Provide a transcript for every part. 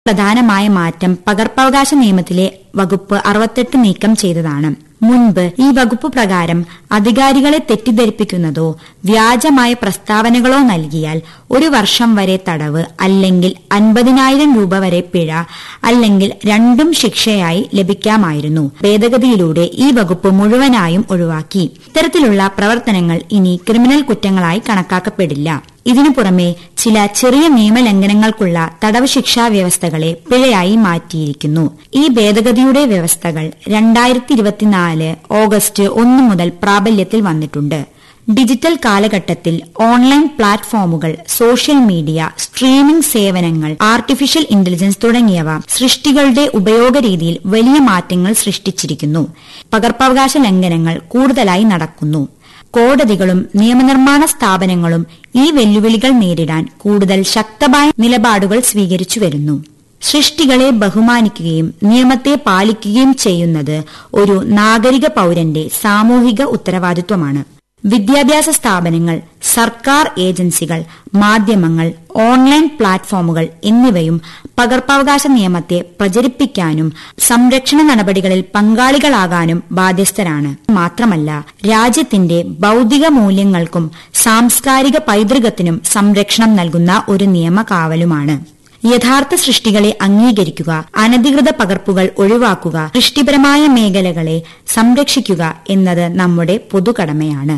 പ്രധാനമായ മാറ്റം പകർപ്പവകാശ നിയമത്തിലെ വകുപ്പ് അറുപത്തെട്ട് നീക്കം ചെയ്തതാണ് മുൻപ് ഈ വകുപ്പ് പ്രകാരം അധികാരികളെ തെറ്റിദ്ധരിപ്പിക്കുന്നതോ വ്യാജമായ പ്രസ്താവനകളോ നൽകിയാൽ ഒരു വർഷം വരെ തടവ് അല്ലെങ്കിൽ അൻപതിനായിരം രൂപ വരെ പിഴ അല്ലെങ്കിൽ രണ്ടും ശിക്ഷയായി ലഭിക്കാമായിരുന്നു ഭേദഗതിയിലൂടെ ഈ വകുപ്പ് മുഴുവനായും ഒഴിവാക്കി ഇത്തരത്തിലുള്ള പ്രവർത്തനങ്ങൾ ഇനി ക്രിമിനൽ കുറ്റങ്ങളായി കണക്കാക്കപ്പെടില്ല ഇതിനു പുറമെ ചില ചെറിയ നിയമലംഘനങ്ങൾക്കുള്ള തടവ് ശിക്ഷാ വ്യവസ്ഥകളെ പിഴയായി മാറ്റിയിരിക്കുന്നു ഈ ഭേദഗതിയുടെ വ്യവസ്ഥകൾ രണ്ടായിരത്തി ഇരുപത്തിനാല് ഓഗസ്റ്റ് ഒന്ന് മുതൽ പ്രാബല്യത്തിൽ വന്നിട്ടുണ്ട് ഡിജിറ്റൽ കാലഘട്ടത്തിൽ ഓൺലൈൻ പ്ലാറ്റ്ഫോമുകൾ സോഷ്യൽ മീഡിയ സ്ട്രീമിംഗ് സേവനങ്ങൾ ആർട്ടിഫിഷ്യൽ ഇന്റലിജൻസ് തുടങ്ങിയവ സൃഷ്ടികളുടെ ഉപയോഗ രീതിയിൽ വലിയ മാറ്റങ്ങൾ സൃഷ്ടിച്ചിരിക്കുന്നു പകർപ്പവകാശ ലംഘനങ്ങൾ കൂടുതലായി നടക്കുന്നു കോടതികളും നിയമനിർമ്മാണ സ്ഥാപനങ്ങളും ഈ വെല്ലുവിളികൾ നേരിടാൻ കൂടുതൽ ശക്തമായ നിലപാടുകൾ സ്വീകരിച്ചു വരുന്നു സൃഷ്ടികളെ ബഹുമാനിക്കുകയും നിയമത്തെ പാലിക്കുകയും ചെയ്യുന്നത് ഒരു നാഗരിക പൌരന്റെ സാമൂഹിക ഉത്തരവാദിത്വമാണ് വിദ്യാഭ്യാസ സ്ഥാപനങ്ങൾ സർക്കാർ ഏജൻസികൾ മാധ്യമങ്ങൾ ഓൺലൈൻ പ്ലാറ്റ്ഫോമുകൾ എന്നിവയും പകർപ്പവകാശ നിയമത്തെ പ്രചരിപ്പിക്കാനും സംരക്ഷണ നടപടികളിൽ പങ്കാളികളാകാനും ബാധ്യസ്ഥരാണ് മാത്രമല്ല രാജ്യത്തിന്റെ ഭൌതിക മൂല്യങ്ങൾക്കും സാംസ്കാരിക പൈതൃകത്തിനും സംരക്ഷണം നൽകുന്ന ഒരു നിയമകാവലുമാണ് യഥാർത്ഥ സൃഷ്ടികളെ അംഗീകരിക്കുക അനധികൃത പകർപ്പുകൾ ഒഴിവാക്കുക സൃഷ്ടിപരമായ മേഖലകളെ സംരക്ഷിക്കുക എന്നത് നമ്മുടെ പൊതുകടമയാണ്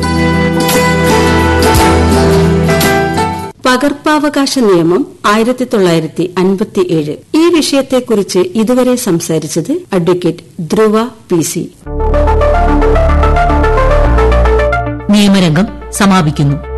പകർപ്പവകാശ നിയമം ആയിരത്തി തൊള്ളായിരത്തി അൻപത്തിയേഴ് ഈ വിഷയത്തെക്കുറിച്ച് ഇതുവരെ സംസാരിച്ചത് അഡ്വക്കേറ്റ് ധ്രുവ പി സി നിയമരംഗം സമാപിക്കുന്നു